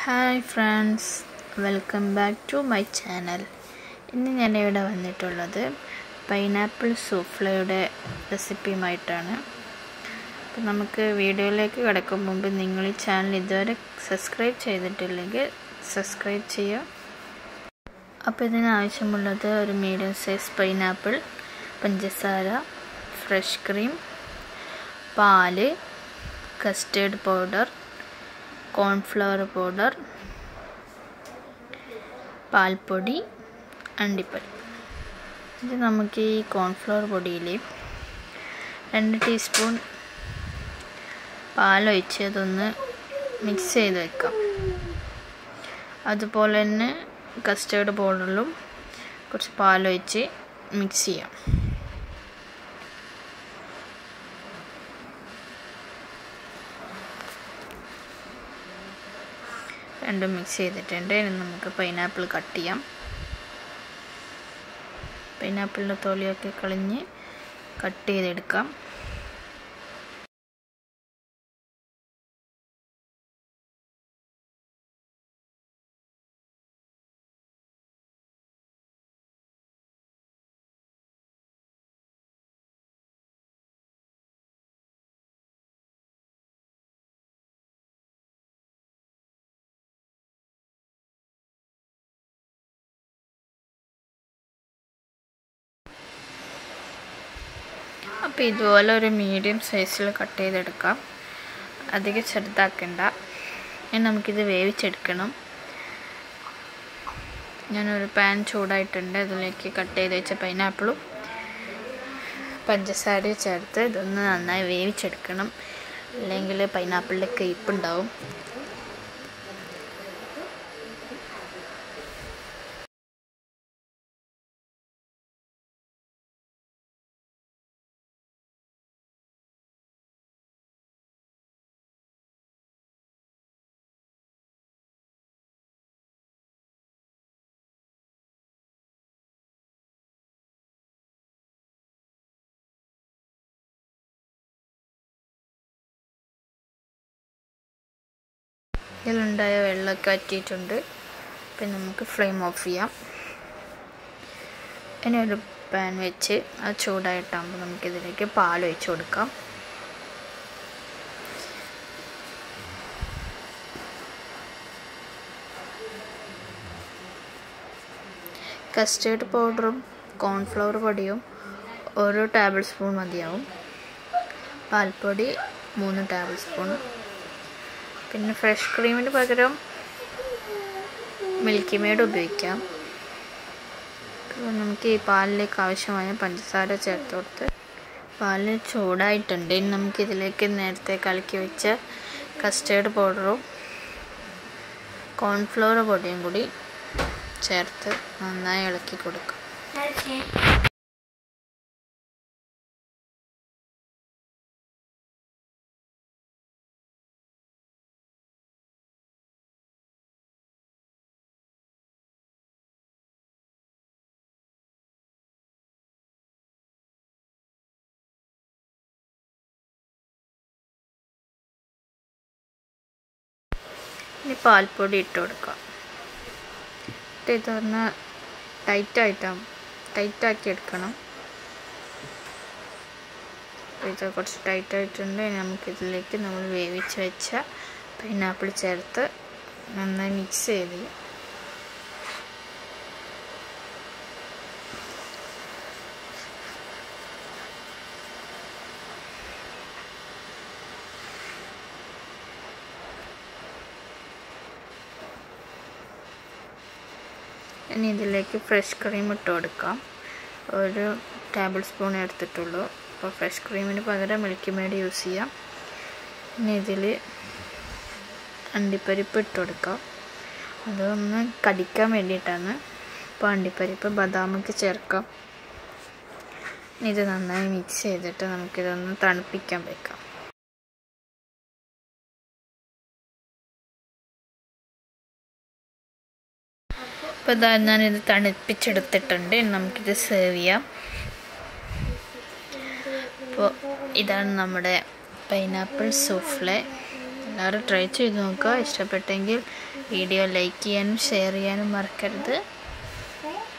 hi friends welcome back to my channel ഇന്ന് ഞാനിവിടെ വന്നിട്ടുള്ളത് പൈനാപ്പിൾ സൂഫ്ലയുടെ റെസിപ്പിയുമായിട്ടാണ് അപ്പം നമുക്ക് വീഡിയോയിലേക്ക് കിടക്കും മുമ്പ് നിങ്ങൾ ഈ ചാനൽ ഇതുവരെ സബ്സ്ക്രൈബ് ചെയ്തിട്ടില്ലെങ്കിൽ സബ്സ്ക്രൈബ് ചെയ്യുക അപ്പോൾ ഇതിന് ആവശ്യമുള്ളത് ഒരു മീഡിയം സൈസ് പൈനാപ്പിൾ പഞ്ചസാര ഫ്രഷ് ക്രീം പാല് കസ്റ്റേർഡ് പൗഡർ കോൺഫ്ലവർ പൗഡർ പാൽപ്പൊടി അണ്ടിപ്പരി ഇത് നമുക്ക് ഈ കോൺഫ്ലവർ പൊടിയിൽ രണ്ട് ടീസ്പൂൺ പാലൊഴിച്ച് അതൊന്ന് മിക്സ് ചെയ്ത് വെക്കാം അതുപോലെ തന്നെ കസ്റ്റേർഡ് പൗഡറിലും കുറച്ച് പാലൊഴിച്ച് മിക്സ് ചെയ്യാം രണ്ടും മിക്സ് ചെയ്തിട്ടുണ്ട് ഇനി നമുക്ക് പൈനാപ്പിൾ കട്ട് ചെയ്യാം പൈനാപ്പിളിൻ്റെ തൊലിയൊക്കെ കളഞ്ഞ് കട്ട് ചെയ്തെടുക്കാം അപ്പോൾ ഇതുപോലെ ഒരു മീഡിയം സൈസിൽ കട്ട് ചെയ്തെടുക്കാം അധികം ചെറുതാക്കണ്ട ഇനി നമുക്കിത് വേവിച്ചെടുക്കണം ഞാനൊരു പാൻ ചൂടായിട്ടുണ്ട് അതിലേക്ക് കട്ട് ചെയ്ത് വെച്ച പൈനാപ്പിളും പഞ്ചസാരയും ചേർത്ത് ഇതൊന്ന് നന്നായി വേവിച്ചെടുക്കണം അല്ലെങ്കിൽ പൈനാപ്പിളിൻ്റെ കയ്പുണ്ടാവും ഇതിലുണ്ടായ വെള്ളമൊക്കെ വറ്റിയിട്ടുണ്ട് പിന്നെ നമുക്ക് ഫ്ലെയിം ഓഫ് ചെയ്യാം ഇനി ഒരു പാൻ വെച്ച് അത് ചൂടായിട്ടാകുമ്പോൾ നമുക്കിതിലേക്ക് പാൽ ഒഴിച്ച് കൊടുക്കാം കസ്റ്റേർഡ് പൗഡറും കോൺഫ്ലവർ പൊടിയും ഓരോ ടേബിൾ സ്പൂൺ മതിയാവും പാൽപ്പൊടി മൂന്ന് ടേബിൾ സ്പൂൺ പിന്നെ ഫ്രഷ് ക്രീമിന് പകരം മിൽക്കി മെയ്ഡ് ഉപയോഗിക്കാം നമുക്ക് ഈ പാലിലേക്ക് ആവശ്യമായ പഞ്ചസാര ചേർത്ത് കൊടുത്ത് പാല് ചൂടായിട്ടുണ്ട് ഇനി നമുക്കിതിലേക്ക് നേരത്തെ കലക്കി വെച്ച കസ്റ്റേർഡ് പൗഡറും കോൺഫ്ലവർ പൊടിയും കൂടി ചേർത്ത് നന്നായി ഇളക്കി കൊടുക്കാം ഇനി പാൽപ്പൊടി ഇട്ട് കൊടുക്കാം ഇതൊന്ന് ടൈറ്റായിട്ടാണ് ടൈറ്റാക്കി എടുക്കണം ഇത് കുറച്ച് ടൈറ്റായിട്ടുണ്ട് നമുക്കിതിലേക്ക് നമ്മൾ വേവിച്ച് വെച്ച പൈനാപ്പിൾ ചേർത്ത് നന്നായി മിക്സ് ചെയ്ത് ഇനി ഇതിലേക്ക് ഫ്രഷ് ക്രീം ഇട്ട് കൊടുക്കാം ഒരു ടേബിൾ സ്പൂൺ എടുത്തിട്ടുള്ളൂ അപ്പോൾ ഫ്രഷ് ക്രീമിന് പകരം മിൽക്കി മേഡ് യൂസ് ചെയ്യാം ഇനി ഇതിൽ അണ്ടിപ്പരിപ്പ് ഇട്ട് കൊടുക്കാം അതൊന്ന് കടിക്കാൻ വേണ്ടിയിട്ടാണ് അപ്പോൾ അണ്ടിപ്പരിപ്പ് ബദാമൊക്കെ ചേർക്കാം ഇത് നന്നായി മിക്സ് ചെയ്തിട്ട് നമുക്കിതൊന്ന് തണുപ്പിക്കാൻ വെക്കാം അപ്പോൾ ഇതാ ഞാനിത് തണുപ്പിച്ചെടുത്തിട്ടുണ്ട് നമുക്കിത് സെർവ് ചെയ്യാം അപ്പോൾ ഇതാണ് നമ്മുടെ പൈനാപ്പിൾ സൂഫ്ലെ എല്ലാവരും ട്രൈ ചെയ്ത് നോക്കുക ഇഷ്ടപ്പെട്ടെങ്കിൽ വീഡിയോ ലൈക്ക് ചെയ്യാനും ഷെയർ ചെയ്യാനും മറക്കരുത്